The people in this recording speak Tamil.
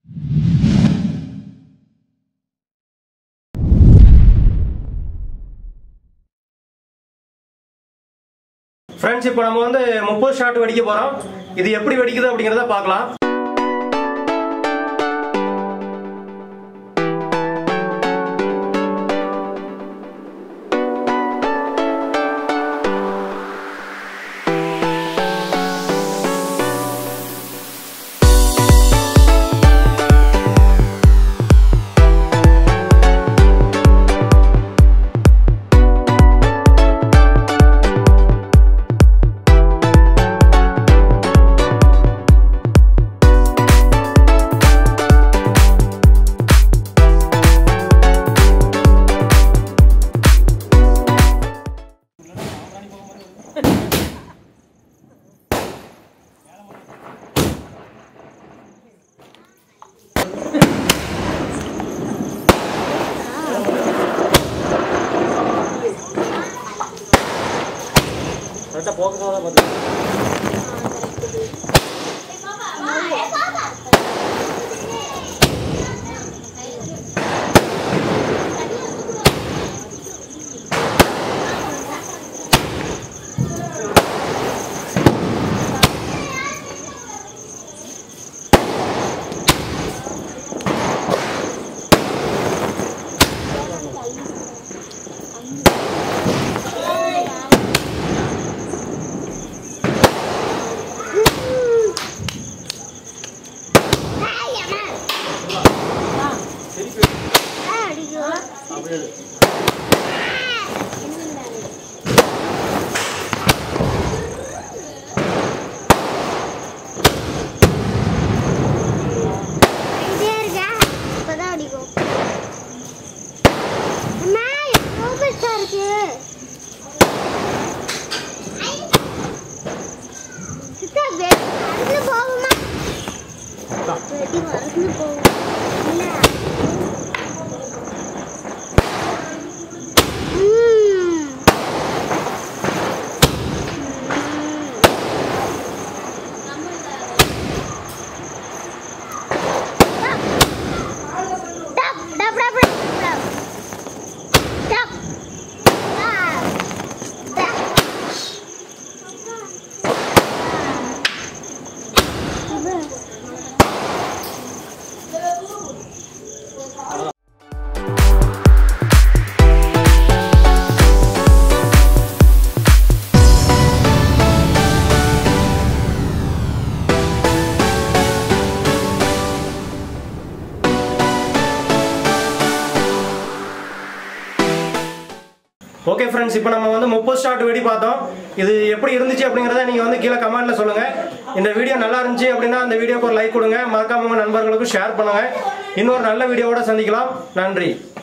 ஃப்ரெண்ட்ஸ் இப்போ நம்ம வந்து முப்பது ஷாட் வெடிக்க போறோம் இது எப்படி வெடிக்குது அப்படிங்கிறத பார்க்கலாம் கரெக்டாக போக்கஸாக தான் பார்த்து அப்படியே எடு. இதே இருக்கா இப்பதான் அடிக்கும் அம்மா எவ்வளோ பெருசா இருக்கு சித்தா வெடி மறந்து போகுமா வெடி மறந்து போகும் என்ன? ம். Stop! Stop! Stop! Stop! Stop! Okay friends இப்போ நம்ம வந்து முப்பது ஷாட் வெடி பார்த்தோம் இது எப்படி இருந்துச்சு அப்படிங்கிறத நீங்கள் வந்து கீழே கமெண்ட்ல சொல்லுங்க இந்த வீடியோ நல்லா இருந்துச்சு அப்படின்னா அந்த வீடியோக்கு ஒரு லைக் கொடுங்க மறக்காம உங்க நண்பர்களுக்கும் ஷேர் பண்ணுங்க இன்னொரு நல்ல வீடியோவோட சந்திக்கலாம் நன்றி